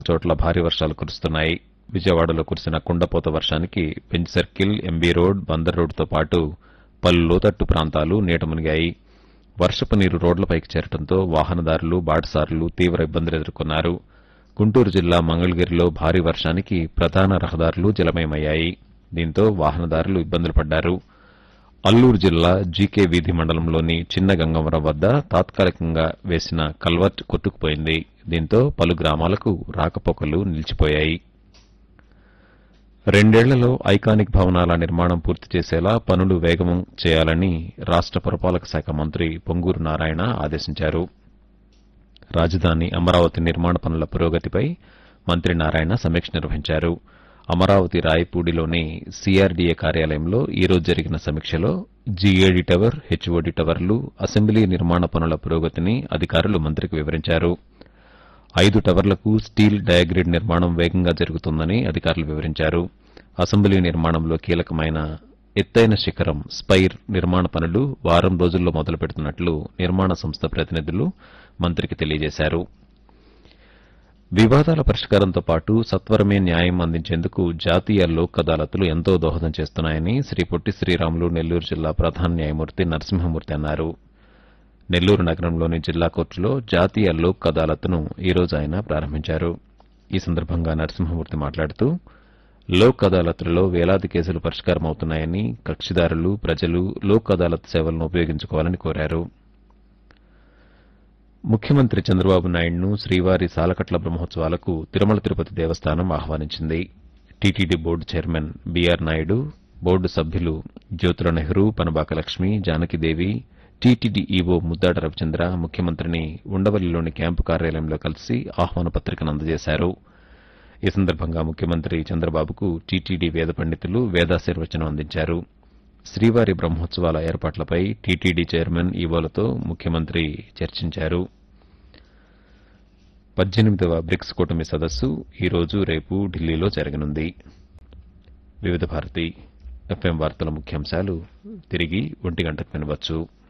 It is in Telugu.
చోట్ల భారీ వర్షాలు కురుస్తున్నాయి విజయవాడలో కురిసిన కుండపోత వర్షానికి bench circle M B road Bandar రోడ్డుతో పాటు పలు లోతట్టు ప్రాంతాలు నీట మునిగాయి వర్షపు నీరు రోడ్లపైకి చేరడంతో వాహనదారులు బాటసారులు తీవ్ర ఇబ్బందులు ఎదుర్కొన్నారు గుంటూరు జిల్లా మంగళగిరిలో భారీ వర్షానికి ప్రధాన రహదారులు జలమయమయ్యాయి దీంతో వాహనదారులు ఇబ్బందులు పడ్డారు అల్లూరు జిల్లా జీకే వీధి మండలంలోని చిన్న గంగవరం వద్ద తాత్కాలికంగా వేసిన కల్వర్ట్ కొట్టుకుపోయింది దీంతో పలు గ్రామాలకు రాకపోకలు నిలిచిపోయాయి రెండేళ్లలో ఐకానిక్ భవనాల నిర్మాణం పూర్తి చేసేలా పనులు వేగం చేయాలని రాష్ట పురపాలక శాఖ మంత్రి పొంగూరు నారాయణ ఆదేశించారు రాజధాని అమరావతి నిర్మాణ పనుల పురోగతిపై మంత్రి నారాయణ సమీక్ష నిర్వహించారు అమరావతి రాయపూడిలోని సీఆర్డీఏ కార్యాలయంలో ఈ రోజు జరిగిన సమీక్షలో జీఏడీ టవర్ హెచ్ఓడి టవర్లు అసెంబ్లీ నిర్మాణ పనుల పురోగతిని అధికారులు మంత్రికి వివరించారు ఐదు టవర్లకు స్టీల్ డయాగ్రిడ్ నిర్మాణం వేగంగా జరుగుతుందని అధికారులు వివరించారు అసెంబ్లీ నిర్మాణంలో కీలకమైన ఎత్తైన శిఖరం స్పైర్ నిర్మాణ పనులు వారం రోజుల్లో మొదలు పెడుతున్నట్లు నిర్మాణ సంస్థ ప్రతినిధులు మంత్రికి తెలియజేశారు వివాదాల పరిష్కారంతో పాటు సత్వరమే న్యాయం అందించేందుకు జాతీయ లోక్ అదాలతులు ఎంతో దోహదం చేస్తున్నాయని శ్రీ పొట్టి శ్రీరాములు నెల్లూరు జిల్లా ప్రధాన న్యాయమూర్తి నరసింహమూర్తి అన్నారు నెల్లూరు నగరంలోని జిల్లా కోర్టులో జాతీయ లోక్ అదాలత్ను ఈ రోజు ఆయన ప్రారంభించారు ఈ సందర్భంగా నరసింహమూర్తి మాట్లాడుతూ లోక్ అదాలత్లలో వేలాది కేసులు పరిష్కారమవుతున్నాయని కక్షిదారులు ప్రజలు లోక్ అదాలత్ సేవలను ఉపయోగించుకోవాలని కోరారు ముఖ్యమంత్రి చంద్రబాబు నాయుడును శ్రీవారి సాలకట్ల బ్రహ్మోత్సవాలకు తిరుమల తిరుపతి దేవస్థానం ఆహ్వానించింది T T D board chairman B R Naidu board సభ్యులు జ్యోతుల నెహ్రూ పనబాక లక్ష్మి జానకిదేవి టీటీడీ ఈవో ముద్దాడ రవిచంద్ర ముఖ్యమంత్రిని ఉండవల్లిలోని క్యాంపు కార్యాలయంలో కలిసి ఆహ్వాన పత్రికను అందజేశారు ఈ సందర్భంగా ముఖ్యమంత్రి చంద్రబాబుకు టీటీడీ వేద పండితులు వేదాశీర్వచనం అందించారు శ్రీవారి బ్రహ్మోత్సవాల ఏర్పాట్లపై టీటీడీ చైర్మన్ ఈవోలతో ముఖ్యమంత్రి చర్చించారు పద్దెనిమిదవ బ్రిక్స్ కూటమి సదస్సు ఈ రోజు రేపు ఢిల్లీలో జరగనుంది వివిధ భారతి ఎఫ్ఎం వార్తల ముఖ్యాంశాలు తిరిగి ఒంటి గంటకు వినవచ్చు